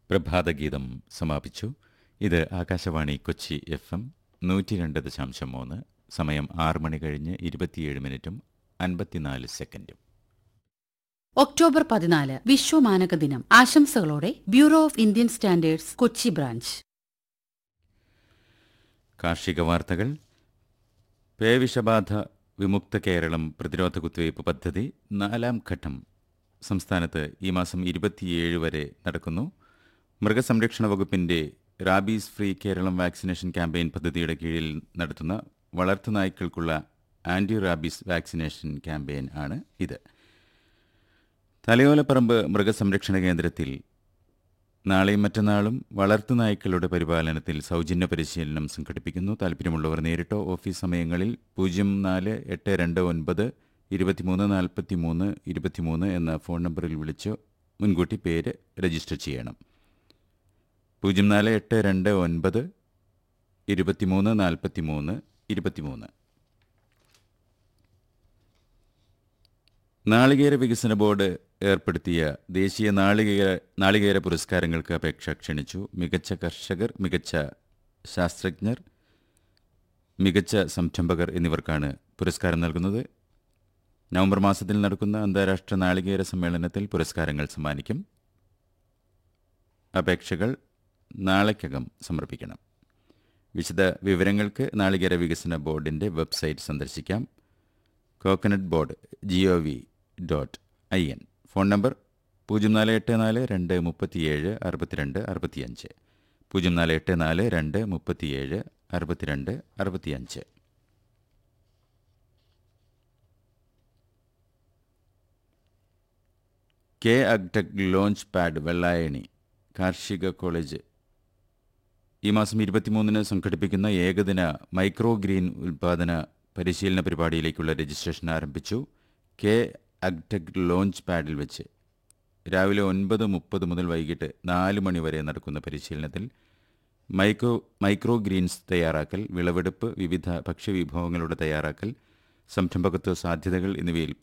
പ്രഭാതഗീതം സമാപിച്ചു ഇത് Akashvani Kochi F M നൂറ്റി രണ്ട് ദശാംശം മൂന്ന് സമയം ആറ് മണി കഴിഞ്ഞ് ഇരുപത്തിയേഴ് മിനിറ്റും അൻപത്തിനാല് സെക്കൻഡും ഒക്ടോബർ പതിനാല് വിശ്വമാനക ദിനം ആശംസകളോടെ Bureau of Indian Standards Kochi branch കാർഷിക വാർത്തകൾ പേവിഷബാധ വിമുക്ത കേരളം പ്രതിരോധ കുത്തിവയ്പ് പദ്ധതി നാലാം ഘട്ടം സംസ്ഥാനത്ത് ഈ മാസം ഇരുപത്തിയേഴ് വരെ നടക്കുന്നു മൃഗസംരക്ഷണ വകുപ്പിന്റെ rabies free Keralam vaccination campaign പദ്ധതിയുടെ കീഴിൽ നടത്തുന്ന വളർത്തുനായ്ക്കൾക്കുള്ള ആന്റി റാബീസ് വാക്സിനേഷൻ ക്യാമ്പയിൻ ആണ് ഇത് തലയോലപ്പറമ്പ് മൃഗസംരക്ഷണ കേന്ദ്രത്തിൽ നാളെയും മറ്റന്നാളും വളർത്തുനായ്ക്കളുടെ പരിപാലനത്തിൽ സൗജന്യ പരിശീലനം സംഘടിപ്പിക്കുന്നു താല്പര്യമുള്ളവർ നേരിട്ടോ ഓഫീസ് സമയങ്ങളിൽ പൂജ്യം നാല് എട്ട് രണ്ട് ഒൻപത് ഇരുപത്തിമൂന്ന് നാൽപ്പത്തി മൂന്ന് ഇരുപത്തിമൂന്ന് എന്ന ഫോൺ നമ്പറിൽ വിളിച്ചോ മുൻകൂട്ടി പേര് രജിസ്റ്റർ ചെയ്യണം പൂജ്യം നാല് എട്ട് രണ്ട് ഒൻപത് ഇരുപത്തിമൂന്ന് നാൽപ്പത്തി മൂന്ന് ഇരുപത്തിമൂന്ന് നാളികേര വികസന ബോർഡ് ഏർപ്പെടുത്തിയ ദേശീയ നാളികേര നാളികേര പുരസ്കാരങ്ങൾക്ക് അപേക്ഷ ക്ഷണിച്ചു മികച്ച കർഷകർ മികച്ച ശാസ്ത്രജ്ഞർ മികച്ച സംരംഭകർ എന്നിവർക്കാണ് പുരസ്കാരം നൽകുന്നത് നവംബർ മാസത്തിൽ നടക്കുന്ന അന്താരാഷ്ട്ര നാളികേര സമ്മേളനത്തിൽ പുരസ്കാരങ്ങൾ സമ്മാനിക്കും അപേക്ഷകൾ നാളേക്കകം സമർപ്പിക്കണം വിശദ വിവരങ്ങൾക്ക് നാളികേര വികസന ബോർഡിൻ്റെ വെബ്സൈറ്റ് സന്ദർശിക്കാം coconut board G O V dot I N phone number പൂജ്യം നാല് എട്ട് നാല് രണ്ട് മുപ്പത്തിയേഴ് അറുപത്തിരണ്ട് അറുപത്തിയഞ്ച് പൂജ്യം നാല് എട്ട് നാല് രണ്ട് മുപ്പത്തിയേഴ് അറുപത്തിരണ്ട് അറുപത്തിയഞ്ച് K agtech launchpad Vellayani കാർഷിക കോളേജ് ഈ മാസം ഇരുപത്തിമൂന്നിന് സംഘടിപ്പിക്കുന്ന ഏകദിന മൈക്രോ ഗ്രീൻ ഉൽപാദന പരിശീലന പരിപാടിയിലേക്കുള്ള രജിസ്ട്രേഷൻ ആരംഭിച്ചു കെ അഗ്ടെക് ലോഞ്ച് പാഡിൽ വെച്ച് രാവിലെ ഒൻപത് മുപ്പത് മുതൽ വൈകിട്ട് നാല് മണി വരെ നടക്കുന്ന പരിശീലനത്തിൽ മൈക്രോ മൈക്രോ ഗ്രീൻസ് തയ്യാറാക്കൽ വിളവെടുപ്പ് വിവിധ ഭക്ഷ്യവിഭവങ്ങളുടെ തയ്യാറാക്കൽ സംരംഭകത്വ സാധ്യതകൾ എന്നിവയിൽ